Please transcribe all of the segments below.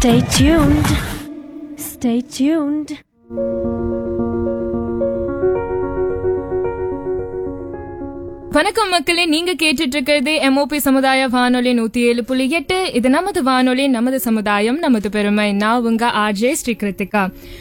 Stay tuned. Stay tuned. வணக்கம் மக்களே நீங்க கேட்டுட்டு இருக்கிறது எம்ஓபி சமுதாய வானொலி நூத்தி ஏழு புள்ளி எட்டு இது நமது வானொலி நமது சமுதாயம் நமது பெருமை நான் உங்க R J Sri Kiruthika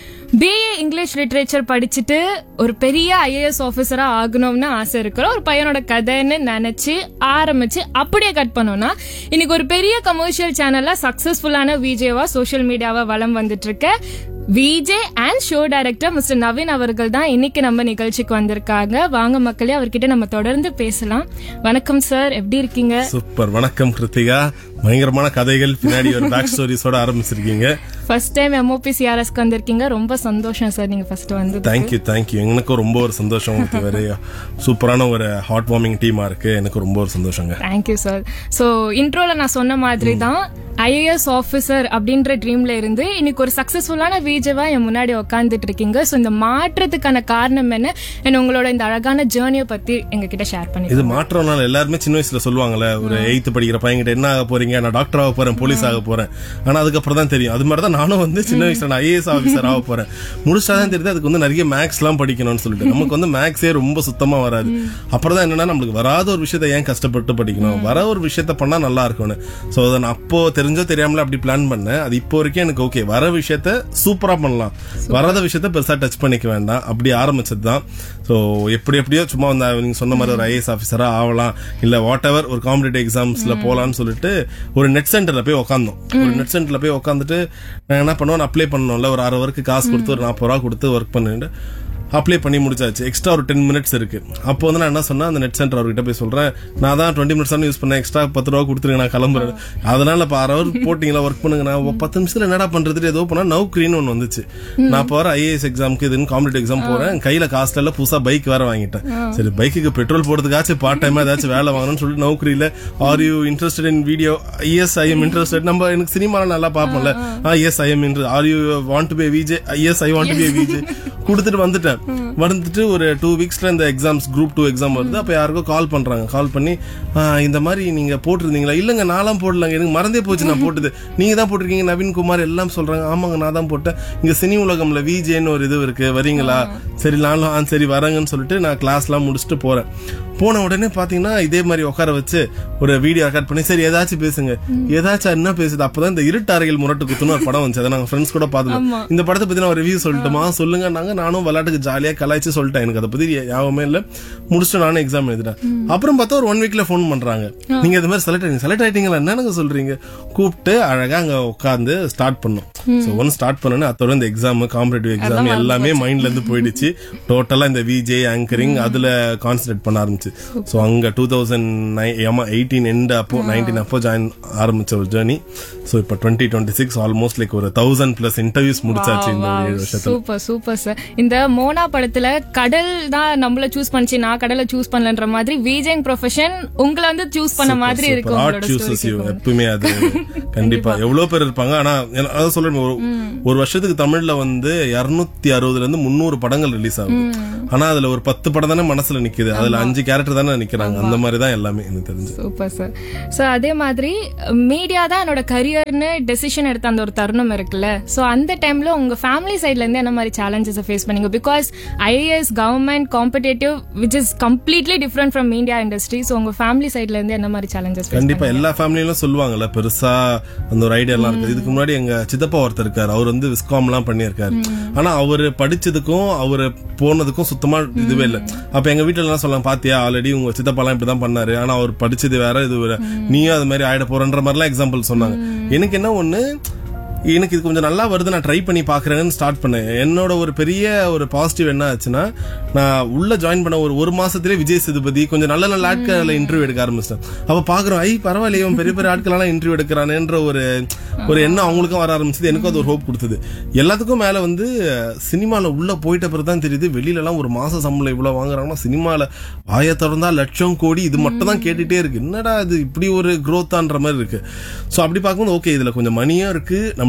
B A English literature படிச்சுட்டு ஒரு பெரிய ஐஏஎஸ் ஆஃபீஸரா ஆகணும்னு ஆசை இருக்கிற ஒரு பையனோட கதைன்னு நினைச்சு ஆரம்பிச்சு அப்படியே கட் பண்ணோம்னா இன்னைக்கு ஒரு பெரிய கமர்ஷியல் சேனல்ல சக்சஸ்ஃபுல்லான விஜேவா சோஷியல் மீடியாவா வலம் வந்துட்டு இருக்க V J and show director mister Naveen அவர்கள் தான் இன்னைக்கு நம்ம நிகழ்ச்சிக்கு வந்திருக்காங்க வாங்க மக்களே அவர்கிட்ட நம்ம தொடர்ந்து பேசலாம் வணக்கம் சார் எப்படி இருக்கீங்க சூப்பர் வணக்கம் கிருத்திகா பயங்கரமான கதைகள் பின்னாடி ஒரு பேக் ஸ்டோரிஸோட ஆரம்பிச்சிருக்கீங்க ஃபர்ஸ்ட் டைம் எம்ஓபி சிஆர்எஸ்க்கு வந்திருக்கீங்க ரொம்ப சந்தோஷம் சார் நீங்க ஃபர்ஸ்ட் வந்து தேங்க்யூ தேங்க்யூ எனக்கும் ரொம்ப ஒரு சந்தோஷம் உங்களுக்கு வேற சூப்பரான ஒரு ஹார்ட் வார்மிங் டீமா இருக்கு எனக்கு ரொம்ப ஒரு சந்தோஷங்க தேங்க்யூ சார் ஸோ இன்ட்ரோல நான் சொன்ன மாதிரி தான் ஐஏஎஸ் ஆஃபீஸர் அப்படின்ற ட்ரீம்ல இருந்து இன்னைக்கு ஒரு சக்சஸ்ஃபுல்லான விஜேவா என் முன்னாடி உட்காந்துட்டு இருக்கீங்க ஸோ இந்த மாற்றத்துக்கான காரணம் என்ன and உங்களோட இந்த அழகான ஜேர்னியை பத்தி எங்ககிட்ட ஷேர் பண்ணி இது மாற்றம்னால எல்லாருமே சின்ன வயசுல சொல்லுவாங்கல்ல ஒரு எயித்து படிக்கிற பையன்கிட்ட என்ன ஆக போறீங்க நான் டாக்டர் ஆக போறேன் போலீஸ் ஆக போறேன் ஆனா அதுக்கப்புறம் தான் தெரியும் அது மாதிரி தான் நானும் வந்து சின்ன வயசுல நான் ஐஏஎஸ் ஆஃபீஸர் ஆக போறேன் முடிச்சாதான் தெரியுது அதுக்கு வந்து நிறைய மேக்ஸ் எல்லாம் படிக்கணும்னு சொல்லிட்டு நமக்கு வந்து மேக்ஸே ரொம்ப சுத்தமா வராது அப்புறம் தான் என்னன்னா நம்மளுக்கு வராத ஒரு விஷயத்தை ஏன் கஷ்டப்பட்டு படிக்கணும் வர ஒரு விஷயத்த பண்ணா நல்லா இருக்கும்னு சோ அதை நான் அப்போ தெரிஞ்சோ தெரியாமல அப்படி பிளான் பண்ணேன் அது இப்போ வரைக்கும் எனக்கு ஓகே வர விஷயத்த சூப்பரா பண்ணலாம் வராத விஷயத்த பெருசா டச் பண்ணிக்க வேண்டாம் அப்படி ஆரம்பிச்சது தான் ஸோ எப்படி எப்படியோ சும்மா வந்து நீங்க சொன்ன மாதிரி ஒரு ஐஏஎஸ் ஆஃபீஸரா ஆகலாம் இல்ல வாட் எவர் ஒரு காம்படிட்டிவ் எக்ஸாம்ஸ்ல போலாம்னு சொல்லிட்டு ஒரு நெட் சென்டர்ல போய் உட்காந்தோம் ஒரு நெட் சென்டர்ல போய் உட்காந்துட்டு நான் என்ன பண்ணுவோம் அப்ளை பண்ணணும்ல ஒரு அரை ஒர்க்கு காசு கொடுத்து ஒரு நாற்பது ரூபா கொடுத்து ஒர்க் பண்ணிட்டு அப்ளை பண்ணி முடிச்சாச்சு எக்ஸ்ட்ரா ஒரு டென் மினிட்ஸ் இருக்கு அப்போ வந்து நான் என்ன சொன்னா அந்த நெட் சென்டர் அவர்கிட்ட போய் சொல்றேன் நான் தான் டுவெண்ட்டி மினிட்ஸ் யூஸ் பண்ணேன் எக்ஸ்ட்ரா பத்து ரூபா கொடுத்துருங்க நான் கிளம்புறேன் அதனால இப்போ அரை ஹவர் போட்டிங்களா ஒர்க் பண்ணுங்க நான் ஒரு பத்து நிமிஷத்துல என்னடா பண்றது ஏதோ பண்ணா நௌக்ரின்னு ஒன்று வந்துச்சு நான் இப்போ வர ஐஏஎஸ் எக்ஸாமுக்கு இதுன்னு காம்படிட்டிவ் எக்ஸாம் போறேன் கையில காசுல இல்ல புதுசா பைக் வேற வாங்கிட்டேன் சரி பைக்குக்கு பெட்ரோல் போடுறதுக்காச்சும் பார்ட் டைமா ஏதாச்சும் வேலை வாங்கணும்னு சொல்லிட்டு நௌக்கரியில are you interested in video yes I am interested நம்ம எனக்கு சினிமால நல்லா பார்ப்போம்ல ஆ yes I am interest are you want to be V J yes I want to be V J கொடுத்துட்டு வந்துட்டேன் வந்துட்டு ஒரு டூ வீக்ஸ்ல இந்த எக்ஸாம்ஸ் குரூப் டூ எக்ஸாம் வருது அப்ப யாருக்கோ கால் பண்றாங்க கால் பண்ணி "ஆ, இந்த மாதிரி நீங்க போட்டிருந்தீங்களா இல்லங்க நான்லாம் போடலங்க எனக்கு மறந்தே போச்சு நான் போட்டது நீங்க தான் போட்டிருக்கீங்க நவீன் குமார் எல்லாம் சொல்றாங்க ஆமாங்க நான் தான் போட்டேன் இங்க சினி உலகம்ல விஜேன்னு ஒரு இது இருக்கு வரீங்களா சரி நானும் ஆ சரி வரேங்கன்னு சொல்லிட்டு நான் கிளாஸ்லாம் முடிச்சுட்டு போறேன் போன உடனே பாத்தீங்கன்னா இதே மாதிரி உட்கார வச்சு ஒரு வீடியோ ரெக்கார்ட் பண்ணி சரி ஏதாச்சும் பேசுங்க ஏதாச்சும் என்ன பேசுது அப்பதான் இந்த இருட்டாரைகள் முரட்டு குத்துன்னு ஒரு படம் வந்துச்சு அதை நாங்க ஃப்ரெண்ட்ஸ் கூட பார்த்தோம் இந்த படத்தை பத்தி நான் ரிவ்யூ சொல்லட்டுமா சொல்லுங்க நாங்க நானும் விளையாட்டுக்கு ஜாலியா கலாய்ச்சி சொல்லிட்டேன் எனக்கு அதை பத்தி ஞாபகமே இல்ல முடிச்சுட்டு நானும் எக்ஸாம் எழுதிட்டேன் அப்புறம் பார்த்தா ஒரு ஒன் வீக்ல ஃபோன் பண்றாங்க நீங்க இது மாதிரி செலக்ட் ஆயிட்டீங்க செலக்ட் ஆயிட்டீங்களா என்னங்க சொல்றீங்க கூப்பிட்டு அழகா அங்க உட்காந்து ஸ்டார்ட் பண்ணோம் ஸோ ஒன் ஸ்டார்ட் பண்ணோன்னே அதோட இந்த எக்ஸாம் காம்படிட்டிவ் எக்ஸாம் எல்லாமே மைண்ட்ல இருந்து போயிடுச்சு டோட்டலா இந்த விஜே ஆங்கரிங் அதுல கான்சென்ட்ரேட் பண்ண ஆரம்பிச்சு ஸோ அங்க டூ தௌசண்ட் எயிட்டீன் எண்ட் அப்போ நைன்டீன் அப்போ ஜாயின் ஆரம்பிச்ச ஒரு ஜேர்னி ஸோ இப்போ twenty twenty six almost like ஒரு தௌசண்ட் பிளஸ் இன்டர்வியூஸ் முடிச்சாச்சு இந்த ஒரு ஏழு வருஷத்துல சூப்பர் சூப்பர் சார் இந்த மோனா படத்துல கடல் தான் நம்மள சூஸ் பண்ணிச்சு நான் கடலை சூஸ் பண்ணலன்ற மாதிரி விஜய் ப்ரொஃபஷன் உங்களை வந்து சூஸ் பண்ண மாதிரி இருக்கு ஆர்ட் உங்களோட சூசஸ் யூ ஸ்டோரி எப்பவுமே அது கண்டிப்பா எவ்வளவு பேர் இருப்பாங்க ஆனா என்ன- அதான் சொல்றேன் ஒரு ஒரு வருஷத்துக்கு தமிழ்ல வந்து இருநூத்தி அறுபதுல இருந்து முந்நூறு படங்கள் ரிலீஸ் ஆகுது ஆனா அதுல ஒரு பத்து படம் தானே மனசுல நிக்குது அதுல அஞ்சு கேரக்டர் தானே நிக்கிறாங்க அந்த மாதிரி தான் எல்லாமே எனக்கு தெரிஞ்சு சூப்பர் சார் சோ அதே மாதிரி மீடியா தான் என்னோட கரியர்னு டெசிஷன் எடுத்த அந்த ஒரு தருணம் இருக்குல்ல சோ அந்த டைம்ல உங்க ஃபேமிலி சைட்ல இருந்து என்ன மாதிரி சேலஞ்சஸ் ஃபேஸ் பண்ணீங்க because I A S government competitive which is completely different from media industry so உங்க ஃபேமிலி சைட்ல இருந்து என்ன மாதிரி சேலஞ்சஸ் கண்டிப்பா எல்லா ஃபேமிலியிலும் சொல்லுவாங்கல்ல பெருசா அந்த ஒரு ஐடியா எல்லாம் இருக்கு இதுக்கு முன்னாடி எங்க சித்தப்பா ஒருத்தர் இருக்காரு அவர் வந்து விஸ்காம் எல்லாம் பண்ணியிருக்காரு ஆனா அவரு படிச்சதுக்கும் அவரு போனதுக்கும் சுத்தமா இதுவே இல்ல அப்ப எங்க வீட்டுல எல்லாம் சொல்லலாம் பாத்தியா ஆல்ரெடி உங்க சித்தப்பா எல்லாம் இப்படிதான் பண்ணாரு ஆனா அவர் படிச்சது வேற இது வேற நீயும் அது மாதிரி ஆயிட போறன்ற மாதிரி எல்லாம் எக்ஸாம்பிள் சொன்னாங்க எனக்கு என்ன ஒண்ணு எனக்கு இது கொஞ்சம் நல்லா வருது நான் ட்ரை பண்ணி பாக்குறேன்னு ஸ்டார்ட் பண்ணேன் என்னோட ஒரு பெரிய ஒரு பாசிட்டிவ் என்ன ஆச்சுன்னா நான் உள்ள ஜாயின் பண்ண ஒரு ஒரு மாசத்திலே விஜய் சேதுபதி கொஞ்சம் நல்ல நல்ல ஆட்களை இன்டர்வியூ எடுக்க ஆரம்பிச்சிட்டேன் அப்ப பாக்குறோம் ஐ பரவாயில்லையே இவன் பெரிய பெரிய ஆட்களெல்லாம் இன்டர்வியூ எடுக்கிறானேன்ற ஒரு ஒரு எண்ணம் அவங்களுக்கும் வர ஆரம்பிச்சது எனக்கும் அது ஒரு ஹோப் கொடுத்தது எல்லாத்துக்கும் மேல வந்து சினிமால உள்ள போயிட்ட பிறகு தான் தெரியுது வெளியில எல்லாம் ஒரு மாச சம்பளம் இவ்வளவு வாங்குறாங்கன்னா சினிமால ஆய திறந்தா லட்சம் கோடி இது மட்டும் தான் கேட்டுட்டே இருக்கு என்னடா இது இப்படி ஒரு growth ஆன்ற மாதிரி இருக்கு சோ அப்படி பார்க்கும்போது ஓகே இதுல கொஞ்சம் மணியும் இருக்கு நம்மளுக்கு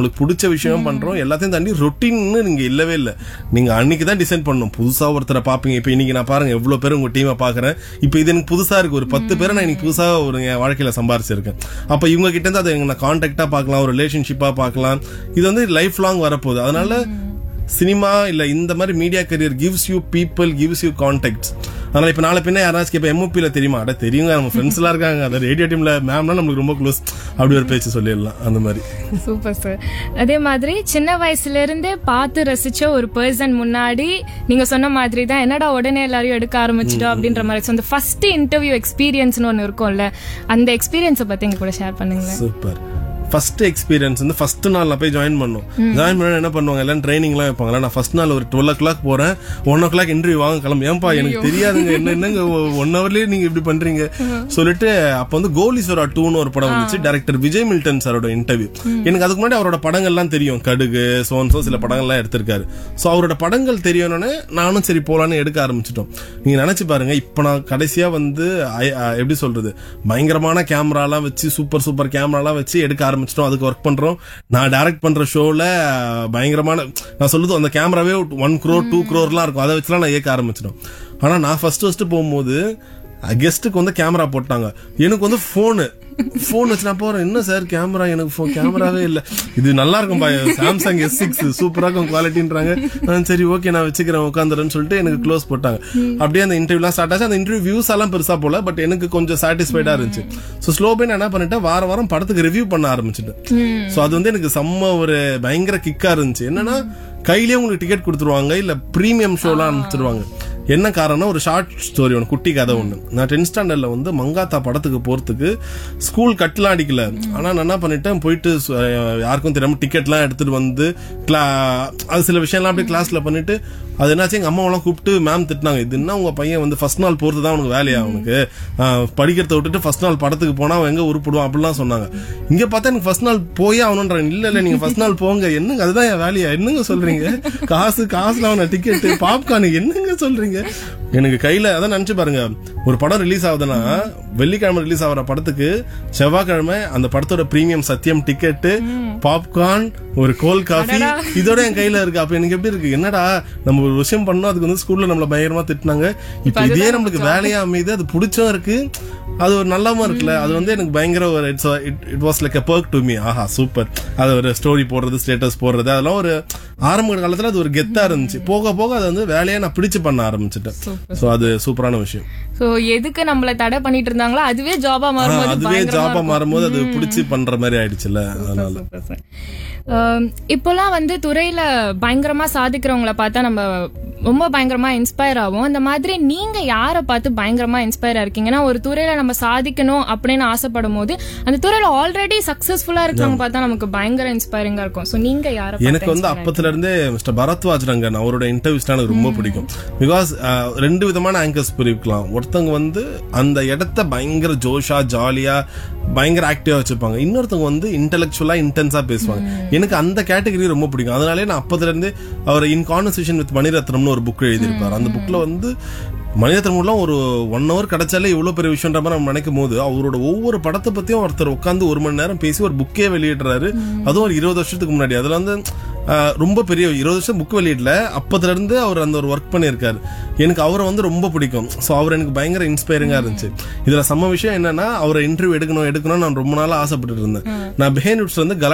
நம்மளுக்கு பிடிச்ச விஷயம் பண்றோம் எல்லாத்தையும் தாண்டி ரொட்டீன்னு நீங்க இல்லவே இல்ல நீங்க அன்னைக்கு தான் டிசைன் பண்ணணும் புதுசா ஒருத்தரை பாப்பீங்க இப்ப இன்னைக்கு நான் பாருங்க எவ்வளவு பேர் உங்க டீமை பாக்குறேன் இப்ப இது எனக்கு புதுசா இருக்கு ஒரு பத்து பேரை நான் இன்னைக்கு புதுசா ஒரு என் வாழ்க்கையில சம்பாரிச்சிருக்கேன் அப்ப இவங்க கிட்ட இருந்து அதை நான் கான்டாக்டா பார்க்கலாம் ஒரு ரிலேஷன்ஷிப்பா பார்க்கலாம் இது வந்து லைஃப் லாங் வரப்போகுது அதனால சினிமா இல்ல இந்த மாதிரி media career gives you people gives you contacts அதனால இப்ப நாளை பின்ன யாராச்சும் இப்ப எம்ஓபில தெரியுமா அட தெரியுங்க நம்ம ஃப்ரெண்ட்ஸ் எல்லாம் இருக்காங்க அந்த ரேடியோ டீம்ல மேம்னா நம்மளுக்கு ரொம்ப க்ளோஸ் அப்படி ஒரு பேச்சு சொல்லிடலாம் அந்த மாதிரி சூப்பர் சார் அதே மாதிரி சின்ன வயசுல இருந்தே பார்த்து ரசிச்ச ஒரு பர்சன் முன்னாடி நீங்க சொன்ன மாதிரி தான் என்னடா உடனே எல்லாரையும் எடுக்க ஆரம்பிச்சிட்டோம் அப்படின்ற மாதிரி So, அந்த ஃபர்ஸ்ட் இன்டர்வியூ எக்ஸ்பீரியன்ஸ்னு ஒன்று இருக்கும்ல அந்த எக்ஸ்பீரியன்ஸை பத்தி எங்க கூட ஷேர் பண்ணுங்களேன் சூப்பர் ஃபர்ஸ்ட் எக்ஸ்பீரியன்ஸ் வந்து ஃபர்ஸ்ட் நாள் நான் போய் ஜாயின் பண்ணோம் ஜாயின் பண்ண என்ன பண்ணுவாங்க எல்லாம் ட்ரைனிங் எல்லாம் வைப்பாங்க நான் ஃபர்ஸ்ட் நாள் ஒரு டுவெல் ஓ கிளாக் போறேன் ஒன் ஓ கிளாக் இன்டர்வியூ வாங்க கிளம்பு ஏன்பா எனக்கு தெரியாதுங்க என்ன என்னங்க ஒன் ஹவர்லயே நீங்க இப்படி பண்றீங்க சொல்லிட்டு அப்ப வந்து கோலீஸ்வரா டூன்னு ஒரு படம் வந்துச்சு டைரக்டர் விஜய் மில்டன் சாரோட இன்டர்வியூ எனக்கு அதுக்கு முன்னாடி அவரோட படங்கள்லாம் தெரியும் கடுகு சோன்சோ சில படங்கள்லாம் எடுத்திருக்காரு சோ அவரோட படங்கள் தெரியணும்னு நானும் சரி போலான்னு எடுக்க ஆரம்பிச்சிட்டோம் நீங்க நினைச்சு பாருங்க இப்ப நான் கடைசியா வந்து I- I- எப்படி சொல்றது பயங்கரமான கேமராலாம் வச்சு சூப்பர் சூப்பர் கேமராலாம் வச்சு எடுக்க ஆரம்பிச்சிட்டோம் அதுக்கு ஒர்க் பண்றோம் நான் டைரக்ட் பண்ற ஷோல பயங்கரமான நான் சொல்லுது அந்த கேமராவே ஒன் க்ரோர் டூ க்ரோர்லாம் இருக்கும் அதை வச்சுலாம் நான் இயக்க ஆரம்பிச்சிட்டோம் ஆனா நான் ஃபர்ஸ்ட் ஃபர்ஸ்ட் போகும்போது கெஸ்ட்டுக்கு வந்து கேமரா போட்டாங்க எனக்கு வந்து போனு போன் வச்சு நான் போறேன் என்ன சார் கேமரா எனக்கு phone- கேமராவே இல்ல இது நல்லா இருக்கும் பா சாம்சங் எஸ் சிக்ஸ் சூப்பரா இருக்கும் குவாலிட்டின்றாங்க நான் சரி ஓகே நான் வச்சுக்கிறேன் உட்காந்துறேன்னு சொல்லிட்டு எனக்கு க்ளோஸ் போட்டாங்க அப்படியே அந்த இன்டர்வியூலாம் ஸ்டார்ட் ஆச்சு அந்த இன்டர்வியூ வியூஸ் எல்லாம் பெருசா போல பட் எனக்கு கொஞ்சம் சாட்டிஸ்ஃபைடா இருந்துச்சு ஸோ ஸ்லோ நான் என்ன பண்ணிட்டேன் வார வாரம் படத்துக்கு ரிவ்யூ பண்ண ஆரம்பிச்சிட்டேன் ஸோ அது வந்து எனக்கு செம்ம ஒரு பயங்கர கிக்கா இருந்துச்சு என்னன்னா கையிலேயே உங்களுக்கு டிக்கெட் கொடுத்துருவாங்க இல்ல பிரீமியம் ஷோலாம் அனுப்பிச்சிருவாங்க என்ன காரணம் ஒரு ஷார்ட் ஸ்டோரி ஒன்று குட்டி கதை ஒன்று நான் டென்த் ஸ்டாண்டர்ட்ல வந்து மங்காத்தா படத்துக்கு போறதுக்கு ஸ்கூல் கட்டலாம் அடிக்கல ஆனா நான் என்ன பண்ணிட்டேன் போயிட்டு சு- அஹ் யாருக்கும் தெரியாம டிக்கெட்லாம் எடுத்துட்டு வந்து கிளா அது சில விஷயம்லாம் அப்படியே கிளாஸ்ல பண்ணிட்டு அது என்னாச்சு எங்க அம்மாவெல்லாம் கூப்பிட்டு மேம் திட்டினாங்க இது என்ன உங்க பையன் வந்து ஃபர்ஸ்ட் நாள் போறது தான் அவனுக்கு வேலையா அவனுக்கு ஆஹ் படிக்கிறத விட்டுட்டு ஃபர்ஸ்ட் நாள் படத்துக்கு போனா அவன் எங்க உருப்பிடுவான் அப்படிலாம் சொன்னாங்க இங்க பார்த்தா எனக்கு ஃபர்ஸ்ட் நாள் போயே ஆகணுன்றாங்க இல்ல இல்ல நீங்க ஃபர்ஸ்ட் நாள் போங்க என்னங்க அதுதான் என் வேலையா என்னங்க சொல்றீங்க காசு காசுல அவன டிக்கெட் பாப்கார்ன் என்னங்க சொல்றீங்க எனக்கு கையில அதான் நினைச்சு பாருங்க ஒரு படம் ரிலீஸ் ஆகுதுன்னா வெள்ளிக்கிழமை ரிலீஸ் ஆகிற படத்துக்கு செவ்வாய்க்கிழமை அந்த படத்தோட பிரீமியம் சத்தியம் டிக்கெட் பாப்கார்ன் ஒரு கோல் காஃபி இதோட என் கையில இருக்கு அப்ப எனக்கு எப்படி இருக்கு என்னடா நம்ம ஒரு விஷயம் பண்ணோம் அதுக்கு வந்து ஸ்கூல்ல நம்மள பயங்கரமா திட்டினாங்க இப்ப இதே நம்மளுக்கு வேலையா அமையுது அது பிடிச்சும் இருக்கு அது ஒரு நல்லாம இருக்குல்ல அது வந்து எனக்கு பயங்கர ஒரு it's it was like a perk to me ஆஹா சூப்பர் அது ஒரு ஸ்டோரி போடுறது ஸ்டேட்டஸ் போடுறது அதெல்லாம் ஒரு ஆரம்ப காலத்துல அது ஒரு கெத்தா இருந்துச்சு போக போக அது வந்து வேலையா நான் பிடிச்சு பண்ண ஆரம்பிச்சிட்டேன் சோ அது சூப்பரான விஷயம் சோ எதுக்கு நம்மள தடை பண்ணிட்டு இருந்தாங்களோ அதுவே ஜாபா ஆனா, மாறும்போது அதுவே பயங்கரமா ஜாபா இருக்கும். மாறும்போது அது பிடிச்சு பண்ற மாதிரி ஆயிடுச்சுல்ல அதனால Super, sir. ஆம், இப்போலாம் வந்து துறையில பயங்கரமா சாதிக்கிறவங்கள பார்த்தா நம்ம ரொம்ப பயங்கரமா இன்ஸ்பயர் ஆகும் அந்த மாதிரி நீங்க யாரை பார்த்து பயங்கரமா இன்ஸ்பயர் இருக்கீங்கன்னா ஒரு துறையில நம்ம சாதிக்கணும் அப்படின்னு ஆசைப்படும் போது அந்த துறையில ஆல்ரெடி சக்சஸ்ஃபுல்லா இருக்கவங்க பார்த்தா நமக்கு பயங்கர இன்ஸ்பைரிங்கா இருக்கும் சோ நீங்க யாரை பார்த்து எனக்கு வந்து அப்பத்துல இருந்தே மிஸ்டர் பரத்வாஜ் ரங்கன் அவரோட இன்டர்வியூஸ் எனக்கு ரொம்ப பிடிக்கும் பிகாஸ் ரெண்டு விதமான ஆங்கர்ஸ் பிரிக்கலாம் ஒருத்தவங்க வந்து அந்த இடத்த பயங்கர ஜோஷா ஜாலியா பயங்கர ஆக்டிவா வச்சிருப்பாங்க இன்னொருத்தவங்க வந்து இன்டெலெக்சுவலா இன்டென்ஸா பேசுவாங்க எனக்கு அந்த கேட்டகரி ரொம்ப பிடிக்கும் அதனாலே நான் அப்பத்துல இருந்து அவர் இன் கான்வர்சேஷன் வித் மணிரத்னம்னு ஒரு புக் எழுதியிருப்பார் அந்த புக்ல வந்து மணிரத்னம்லாம் ஒரு ஒன் ஹவர் கிடைச்சாலே இவ்வளவு பெரிய விஷயம்ன்ற மாதிரி நம்ம நினைக்கும் போது அவரோட ஒவ்வொரு படத்தை பத்தியும் ஒருத்தர் உட்காந்து ஒரு மணி நேரம் பேசி ஒரு புக்கே வெளியிடுறாரு அதுவும் ஒரு இருபது வருஷத்துக்கு முன்னாடி அதுல வந்து ஆஹ், ரொம்ப பெரிய இருபது வருஷம் புக் வெளியிடல அப்பத்துல இருந்து அவர் அந்த ஒரு ஒர்க் பண்ணியிருக்காரு எனக்கு அவரை வந்து ரொம்ப பிடிக்கும் ஸோ அவர் எனக்கு பயங்கர இன்ஸ்பைரிங்கா இருந்துச்சு இதுல செம்ம விஷயம் என்னன்னா அவரை இன்டர்வியூ எடுக்கணும் எடுக்கணும் நான் ரொம்ப நாளா ஆசைப்பட்டுட்டு இருந்தேன் நான் பெஹேன் வந்து கலா